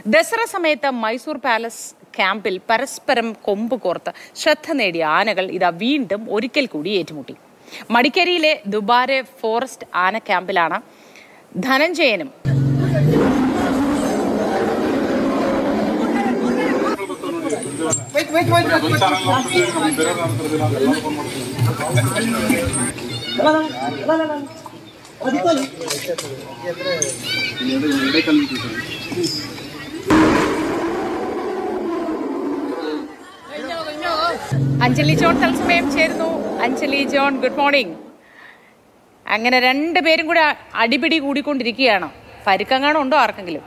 ദസറ സമയത്ത് മൈസൂർ പാലസ് ക്യാമ്പിൽ പരസ്പരം കൊമ്പ് കോർത്ത് ശ്രദ്ധ നേടിയ ആനകൾ ഇതാ വീണ്ടും ഒരിക്കൽ കൂടി ഏറ്റുമുട്ടി മടിക്കേരിയിലെ ദുബാരെ ഫോറസ്റ്റ് ആന ക്യാമ്പിലാണ് ധനഞ്ജയനും അഞ്ജലി ജോൺ തത്സമയം ചേരുന്നു അഞ്ജലി ജോൺ ഗുഡ് മോർണിംഗ് അങ്ങനെ രണ്ടുപേരും കൂടെ അടിപിടി കൂടിക്കൊണ്ടിരിക്കുകയാണ് പരുക്കങ്ങാണോ ഉണ്ടോ ആർക്കെങ്കിലും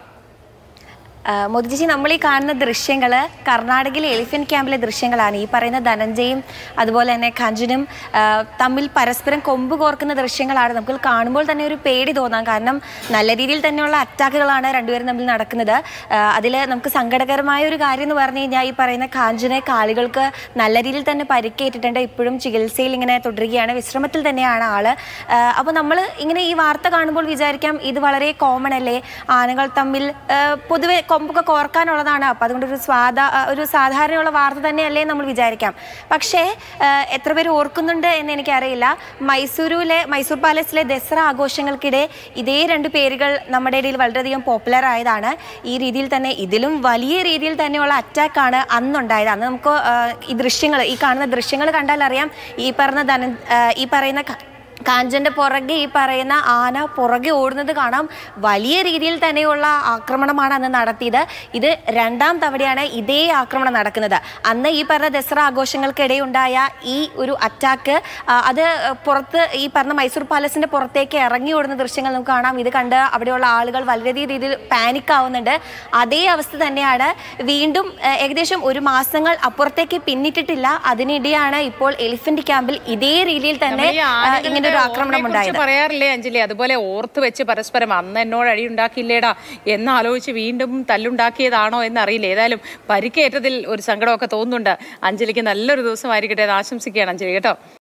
ആ, മോദിജി നമ്മൾ ഈ കാണുന്ന ദൃശ്യങ്ങൾ കർണാടകയിലെ എലിഫന്റ് ക്യാമ്പിലെ ദൃശ്യങ്ങളാണ് ഈ പറയുന്ന ധനഞ്ജയും അതുപോലെ തന്നെ കഞ്ചനും ആ, തമ്മിൽ പരസ്പരം കൊമ്പ് കോർക്കുന്ന ദൃശ്യങ്ങളാണ് നമുക്ക് കാണുമ്പോൾ തന്നെ ഒരു പേടി തോന്നാം കാരണം നല്ല രീതിയിൽ തന്നെയുള്ള അറ്റാക്കുകളാണ് രണ്ടുപേരും തമ്മിൽ നടക്കുന്നത് അതിൽ നമുക്ക് സങ്കടകരമായ ഒരു കാര്യം എന്ന് പറഞ്ഞു കഴിഞ്ഞാൽ ഈ പറയുന്ന കാഞ്ചനെ കാലുകൾക്ക് നല്ല രീതിയിൽ തന്നെ പരിക്കേറ്റിട്ടുണ്ട് ഇപ്പോഴും ചികിത്സയിൽ ഇങ്ങനെ തുടരുകയാണ് വിശ്രമത്തിൽ തന്നെയാണ് ആള് അപ്പോൾ നമ്മൾ ഇങ്ങനെ ഈ വാർത്ത കാണുമ്പോൾ വിചാരിക്കാം ഇത് വളരെ കോമൺ അല്ലേ ആനകൾ തമ്മിൽ ആ, പൊതുവെ കൊമ്പൊക്കെ കോർക്കാനുള്ളതാണ് അപ്പം അതുകൊണ്ട് ഒരു സ്വാദാ ആ, ഒരു സാധാരണയുള്ള വാർത്ത തന്നെയല്ലേ നമ്മൾ വിചാരിക്കാം പക്ഷേ ആ, എത്ര പേര് ഓർക്കുന്നുണ്ട് എന്ന് എനിക്കറിയില്ല മൈസൂരുവിലെ മൈസൂർ പാലസിലെ ദസറ ആഘോഷങ്ങൾക്കിടെ ഇതേ രണ്ട് പേരുകൾ നമ്മുടെ ഇടയിൽ വളരെയധികം പോപ്പുലർ ആയതാണ് ഈ രീതിയിൽ തന്നെ ഇതിലും വലിയ രീതിയിൽ തന്നെയുള്ള അറ്റാക്കാണ് അന്നുണ്ടായത് അന്ന് നമുക്ക് ആ, ഈ ദൃശ്യങ്ങൾ ഈ കാണുന്ന ദൃശ്യങ്ങൾ കണ്ടാൽ അറിയാം ഈ പറഞ്ഞ ധന ആ, ഈ പറയുന്ന ക- കാഞ്ചന്റെ പുറകെ ഈ പറയുന്ന ആന പുറകെ ഓടുന്നത് കാണാം വലിയ രീതിയിൽ തന്നെയുള്ള ആക്രമണമാണ് അന്ന് നടത്തിയത് ഇത് രണ്ടാം തവണയാണ് ഇതേ ആക്രമണം നടക്കുന്നത് അന്ന് ഈ പറഞ്ഞ ദസറ ആഘോഷങ്ങൾക്കിടെ ഉണ്ടായ ഈ ഒരു അറ്റാക്ക് അത് പുറത്ത് ഈ പറഞ്ഞ മൈസൂർ പാലസിന്റെ പുറത്തേക്ക് ഇറങ്ങി ഓടുന്ന ദൃശ്യങ്ങൾ നമുക്ക് കാണാം ഇത് കണ്ട് അവിടെയുള്ള ആളുകൾ വളരെ രീതിയിൽ പാനിക് ആവുന്നുണ്ട് അതേ അവസ്ഥ തന്നെയാണ് വീണ്ടും ആ, ഏകദേശം ഒരു മാസങ്ങൾ അപ്പുറത്തേക്ക് പിന്നിട്ടിട്ടില്ല അതിനിടെയാണ് ഇപ്പോൾ എലിഫന്റ് ക്യാമ്പിൽ ഇതേ രീതിയിൽ തന്നെ നമ്മൾ ഈ ആ, ആനകളുടെ ഇങ്ങനെ ഒരു ആക്രമണം ഓർമ്മയെക്കുറിച്ച് ഉണ്ടായത് പറയാറില്ലേ അഞ്ജലി അതുപോലെ ഓർത്ത് വെച്ച് പരസ്പരം അന്ന് എന്നോട് അടി ഉണ്ടാക്കിയില്ലേടാ എന്നാലോചിച്ച് വീണ്ടും തല്ലുണ്ടാക്കിയതാണോ എന്നറിയില്ല ഏതായാലും പരിക്കേറ്റതിൽ ഒരു സങ്കടമൊക്കെ തോന്നുന്നുണ്ട് അഞ്ജലിക്ക് നല്ലൊരു ദിവസമായിരിക്കട്ടെ എന്ന് ആശംസിക്കുകയാണ് അഞ്ജലി കേട്ടോ